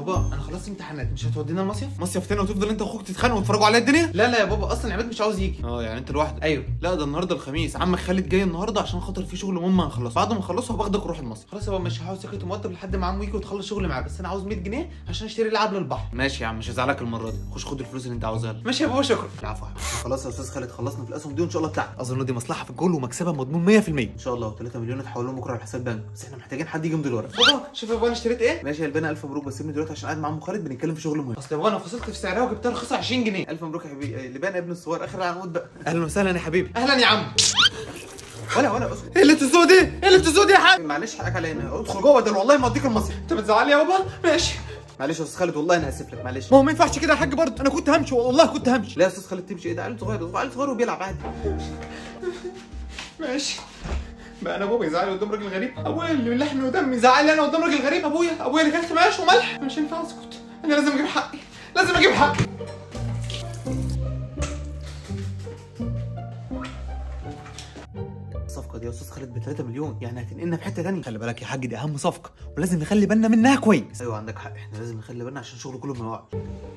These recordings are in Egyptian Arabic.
بابا انا خلصت امتحانات مش هتودينا المصيف مصيف تاني وتفضل انت واخوك تتخانقوا وتتفرجوا على الدنيا لا لا يا بابا اصلا عماد مش عاوز يجي اه يعني انت لوحدك ايوه لا ده النهارده الخميس عمك خالد جاي النهارده عشان خاطر في شغل مهم هنخلصه بعد ما نخلصه هباخدك نروح المصيف خلاص يا بابا مش هحاول سكت مؤدب لحد ما عمو يجي وتخلص شغل معاه بس انا عاوز 100 جنيه عشان اشتري لعب للبحر ماشي يا عم مش هزعلك المره دي خش خد الفلوس اللي انت عاوزها لك. ماشي يا بابا شكرا العفو يا حبيبي. خلاص يا استاذ خالد خلصنا في الاسهم دي وان شاء الله بتاعك اظن دي مصلحه في الجول ومكسبها مضمون 100% ان شاء الله 3 مليون تحولهم بكره على حساب بنك بس احنا محتاجين حد يجي يمضي الورق بابا شوف يا بابا انا اشتريت ايه ماشي يا البنا الف مبروك بس سيبني دلوقتي عشان قاعد مع عمو خالد بنتكلم في شغل مهم اصل يا بابا انا فصلت في سعرها وجبتها رخيصه 20 جنيه الف مبروك يا حبيبي لبان ابن الصغير اخر العنقود بقى اهلا وسهلا يا حبيبي اهلا يا عم ولا ولا اسكت ايه اللي بتزود ايه ايه اللي بتزود يا حاج معلش حقك علينا ادخل جوه ده والله ما اوديك المصيف انت بتزعلني يا بابا ماشي معلش يا استاذ خالد والله انا اسف لك معلش ما هو ما ينفعش كده يا حاج برضه انا كنت همشي والله كنت همشي لا يا استاذ خالد تمشي ايه ده عيل صغير ده عيل صغير وبيلعب عادي ماشي بقى انا بابا يزعلي قدام راجل غريب ابويا اللي من لحمي ودمي يزعلي انا قدام راجل غريب ابويا ابويا اللي كلت معاش وملح مش هينفع اسكت انا لازم اجيب حقي لازم اجيب حقي الصفقه دي يا استاذ خالد ب 3 مليون يعني هتنقلنا في حته ثانيه خلي بالك يا حاج دي اهم صفقه ولازم نخلي بالنا منها كويس ايوه عندك حق احنا لازم نخلي بالنا عشان الشغل كله ما يقعش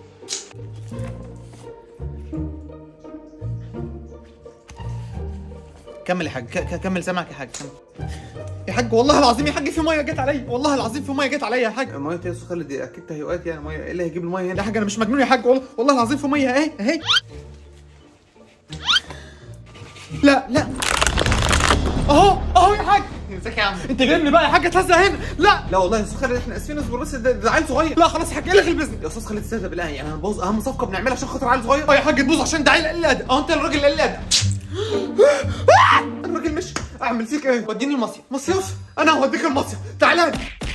كمل يا حاج ك- ك- كمل سامعك يا حاج كمل يا حاج والله العظيم يا حاج في ميه جت عليا والله العظيم في ميه جت عليا يا حاج ميه يا استاذ خالد دي اكيد تهيؤات يعني ميه ايه اللي هيجيب الميه يا هنا حاج انا مش مجنون يا حاج والله والله العظيم في ميه اهي اهي لا لا اهو اهو يا حاج ازيك يا عم انت جايبني بقى يا حاج تهزق هنا لا لا والله يا استاذ خالد احنا اسفين اصبر بس ده, ده عيل صغير لا خلاص يا حاج الغي البزنس يا استاذ خالد استهدى بالله يعني هنبوظ اهم صفقه بنعملها عشان خاطر عيل صغير اه يا حاج تبوظ عشان ده عيل قليل ادب اه انت الراجل القليل ادب الراجل مش اعمل فيك ايه وديني المصيف مصيف انا هوديك المصيف تعالى